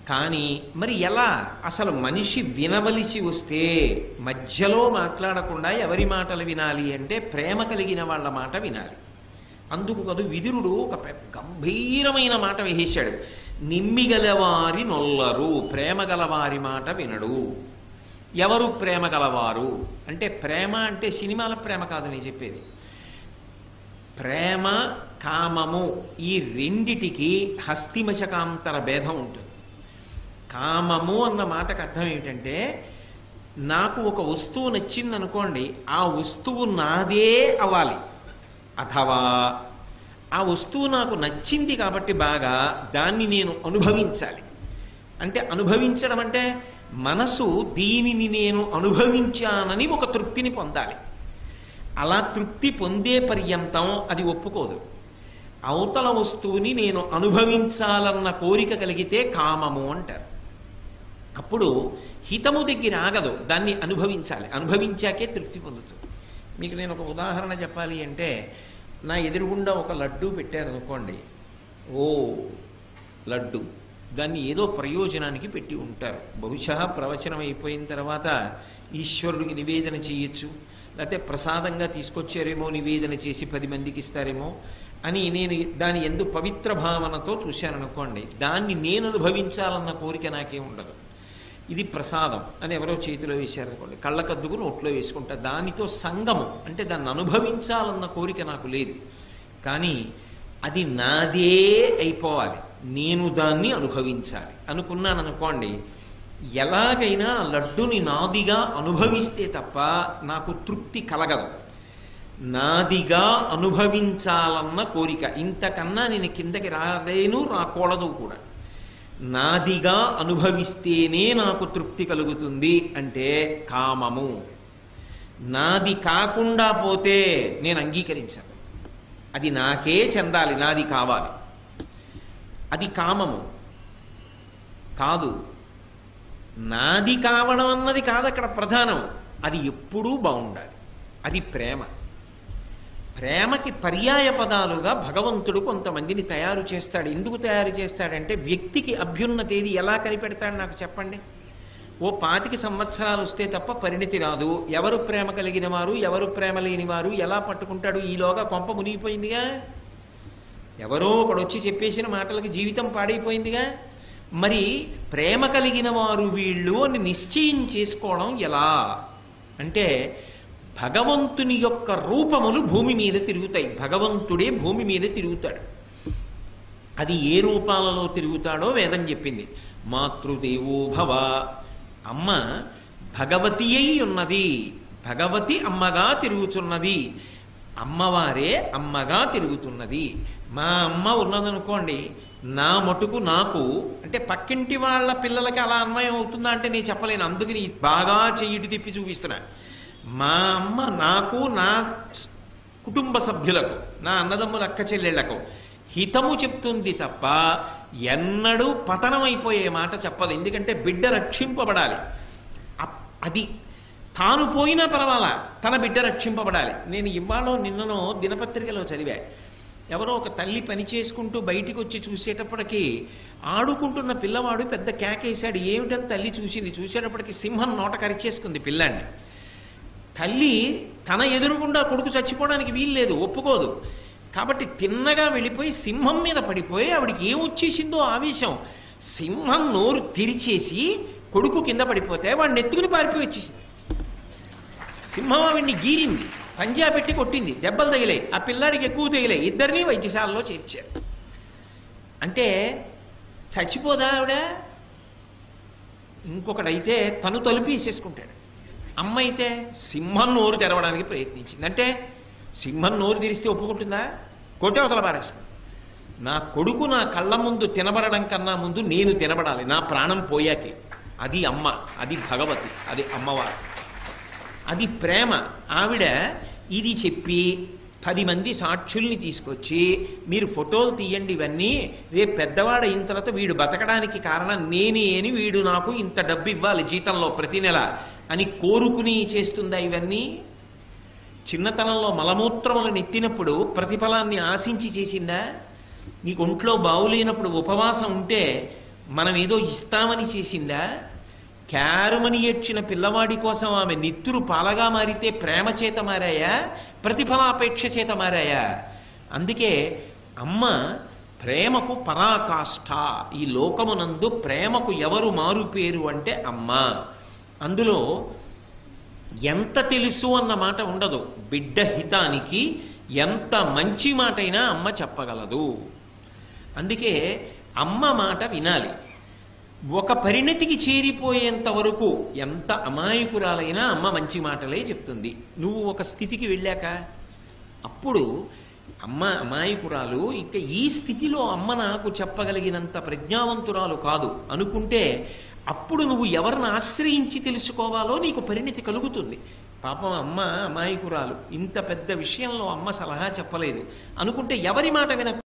కానీ మరి ఎలా అసలు మనిషి వినవలసి వస్తే మధ్యలో మాట్లాడకుండా ఎవరి మాటలు వినాలి అంటే ప్రేమ కలిగిన వాళ్ళ మాట వినాలి అందుకు కదు విదురుడు ఒక పె- గంభీరమైన మాట వేసేశాడు నిమ్మిగలవారి నొల్లరు ప్రేమ గలవారి మాట వినడు ఎవరు ప్రేమ గలవారు అంటే ప్రేమ అంటే సినిమాల ప్రేమ కాదు నేను చెప్పేది ప్రేమ కామము ఈ రెండిటికి హస్తిమశకాంతర భేదం ఉంటుంది కామము అన్న మాటకు అర్థం ఏమిటంటే నాకు ఒక వస్తువు నచ్చింది అనుకోండి ఆ వస్తువు నాదే అవ్వాలి అథవా ఆ వస్తువు నాకు నచ్చింది కాబట్టి బాగా దాన్ని నేను అనుభవించాలి అంటే అనుభవించడం అంటే మనసు దీనిని నేను అనుభవించానని ఒక తృప్తిని పొందాలి అలా తృప్తి పొందే పర్యంతం అది ఒప్పుకోదు అవతల వస్తువుని నేను అనుభవించాలన్న కోరిక కలిగితే కామము అంటారు అప్పుడు హితము దగ్గర ఆగదు దాన్ని అనుభవించాలి అనుభవించాకే తృప్తి పొందుతుంది మీకు నేను ఒక ఉదాహరణ చెప్పాలి అంటే నా ఎదురుగుండా ఒక లడ్డు పెట్టారు అనుకోండి ఓ లడ్డు దాన్ని ఏదో ప్రయోజనానికి పెట్టి ఉంటారు బహుశా ప్రవచనం అయిపోయిన తర్వాత ఈశ్వరుడికి నివేదన చేయొచ్చు లేకపోతే ప్రసాదంగా తీసుకొచ్చారేమో నివేదన చేసి పది మందికి ఇస్తారేమో అని నేను దాని ఎందు పవిత్ర భావనతో చూశాను అనుకోండి దాన్ని నేను అనుభవించాలన్న కోరిక నాకేం ఉండదు ఇది ప్రసాదం అని ఎవరో చేతిలో వేశారనుకోండి కళ్ళకద్దుకు నోట్లో వేసుకుంటా దానితో సంగము అంటే దాన్ని అనుభవించాలన్న కోరిక నాకు లేదు కానీ అది నాదే అయిపోవాలి నేను దాన్ని అనుభవించాలి అనుకున్నాను అనుకోండి ఎలాగైనా ఆ లడ్డుని నాదిగా అనుభవిస్తే తప్ప నాకు తృప్తి కలగదు నాదిగా అనుభవించాలన్న కోరిక ఇంతకన్నా నేను కిందకి రాలేను రాకూడదు కూడా నాదిగా అనుభవిస్తేనే నాకు తృప్తి కలుగుతుంది అంటే కామము నాది కాకుండా పోతే నేను అంగీకరించాను అది నాకే చెందాలి నాది కావాలి అది కామము కాదు నాది కావడం అన్నది కాదు అక్కడ ప్రధానం అది ఎప్పుడూ బాగుండాలి అది ప్రేమ ప్రేమకి పర్యాయ పదాలుగా భగవంతుడు కొంతమందిని తయారు చేస్తాడు ఎందుకు తయారు చేస్తాడంటే వ్యక్తికి అభ్యున్నతేది ఎలా కనిపెడతాడు నాకు చెప్పండి ఓ పాతికి సంవత్సరాలు వస్తే తప్ప పరిణితి రాదు ఎవరు ప్రేమ కలిగిన వారు ఎవరు ప్రేమ లేని వారు ఎలా పట్టుకుంటాడు ఈలోగా కొంప మునిగిపోయిందిగా ఎవరో ఒకడు వచ్చి చెప్పేసిన మాటలకి జీవితం పాడైపోయిందిగా మరి ప్రేమ కలిగిన వారు వీళ్ళు అని నిశ్చయం చేసుకోవడం ఎలా అంటే భగవంతుని యొక్క రూపములు భూమి మీద తిరుగుతాయి భగవంతుడే భూమి మీద తిరుగుతాడు అది ఏ రూపాలలో తిరుగుతాడో వేదం చెప్పింది మాతృదేవో భవ అమ్మ భగవతి అయి ఉన్నది భగవతి అమ్మగా తిరుగుతున్నది అమ్మవారే అమ్మగా తిరుగుతున్నది మా అమ్మ ఉన్నదనుకోండి నా మటుకు నాకు అంటే పక్కింటి వాళ్ళ పిల్లలకి అలా అన్వయం అవుతుందా అంటే నేను చెప్పలేను అందుకని బాగా చెయ్యిటి తిప్పి చూపిస్తున్నా మా అమ్మ నాకు నా కుటుంబ సభ్యులకు నా అన్నదమ్ముల అక్క చెల్లెళ్లకు హితము చెప్తుంది తప్ప ఎన్నడూ పతనమైపోయే మాట చెప్పదు ఎందుకంటే బిడ్డ రక్షింపబడాలి అప్- అది తాను పోయినా పర్వాలా తన బిడ్డ రక్షింపబడాలి నేను ఇవాళ నిన్ననో దినపత్రికలో చదివా ఎవరో ఒక తల్లి పని చేసుకుంటూ బయటికి వచ్చి చూసేటప్పటికి ఆడుకుంటున్న పిల్లవాడు పెద్ద కేకేశాడు ఏమిటని తల్లి చూసింది చూసేటప్పటికి సింహం నోట కరిచేసుకుంది పిల్లాన్ని తల్లి తన ఎదురుగుండా కొడుకు చచ్చిపోవడానికి వీల్లేదు ఒప్పుకోదు కాబట్టి తిన్నగా వెళ్ళిపోయి సింహం మీద పడిపోయి ఆవిడికి ఏం వచ్చేసిందో ఆవేశం సింహం నోరు తెరిచేసి కొడుకు కింద పడిపోతే వాడిని ఎత్తుకుని పారిపోయి వచ్చేసింది సింహం ఆవిడ్ని గీరింది పంజా పెట్టి కొట్టింది దెబ్బలు తగిలాయి ఆ పిల్లాడికి ఎక్కువ తగిలాయి ఇద్దరిని వైద్యశాలలో చేర్చారు అంటే చచ్చిపోదా ఆవిడ ఇంకొకడైతే తను తలుపు వేసేసుకుంటాడు అమ్మ అయితే సింహం నోరు తెరవడానికి ప్రయత్నించింది అంటే సింహం నోరు తెరిస్తే ఒప్పుకుంటుందా కొట్టే అవతల పారేస్తుంది నా కొడుకు నా కళ్ళ ముందు తినబడడం కన్నా ముందు నేను తినబడాలి నా ప్రాణం పోయాకే అది అమ్మ అది భగవతి అది అమ్మవారు అది ప్రేమ ఆవిడ ఇది చెప్పి పది మంది సాక్షుల్ని తీసుకొచ్చి మీరు ఫోటోలు తీయండి ఇవన్నీ రేపు పెద్దవాడు అయిన తర్వాత వీడు బతకడానికి కారణం నేనే అని వీడు నాకు ఇంత డబ్బు ఇవ్వాలి జీతంలో ప్రతి నెల అని కోరుకుని చేస్తుందా ఇవన్నీ చిన్నతనంలో మలమూత్రములు నెత్తినప్పుడు ప్రతిఫలాన్ని ఆశించి చేసిందా నీకు ఒంట్లో బావులేనప్పుడు ఉపవాసం ఉంటే మనం ఏదో ఇస్తామని చేసిందా క్యారుమని ఏడ్చిన పిల్లవాడి కోసం ఆమె నిత్తురు పాలగా మారితే ప్రేమ చేత మారాయా ప్రతిఫలాపేక్ష చేత మారాయా అందుకే అమ్మ ప్రేమకు పరాకాష్ఠ ఈ లోకమునందు ప్రేమకు ఎవరు మారు పేరు అంటే అమ్మ అందులో ఎంత తెలుసు అన్న మాట ఉండదు బిడ్డ హితానికి ఎంత మంచి మాటైనా అమ్మ చెప్పగలదు అందుకే అమ్మ మాట వినాలి ఒక పరిణతికి చేరిపోయేంత వరకు ఎంత అమాయకురాలైనా అమ్మ మంచి మాటలే చెప్తుంది నువ్వు ఒక స్థితికి వెళ్ళాక అప్పుడు అమ్మ అమాయకురాలు ఇంకా ఈ స్థితిలో అమ్మ నాకు చెప్పగలిగినంత ప్రజ్ఞావంతురాలు కాదు అనుకుంటే అప్పుడు నువ్వు ఎవరిని ఆశ్రయించి తెలుసుకోవాలో నీకు పరిణతి కలుగుతుంది పాపం అమ్మ అమాయకురాలు ఇంత పెద్ద విషయంలో అమ్మ సలహా చెప్పలేదు అనుకుంటే ఎవరి మాట విన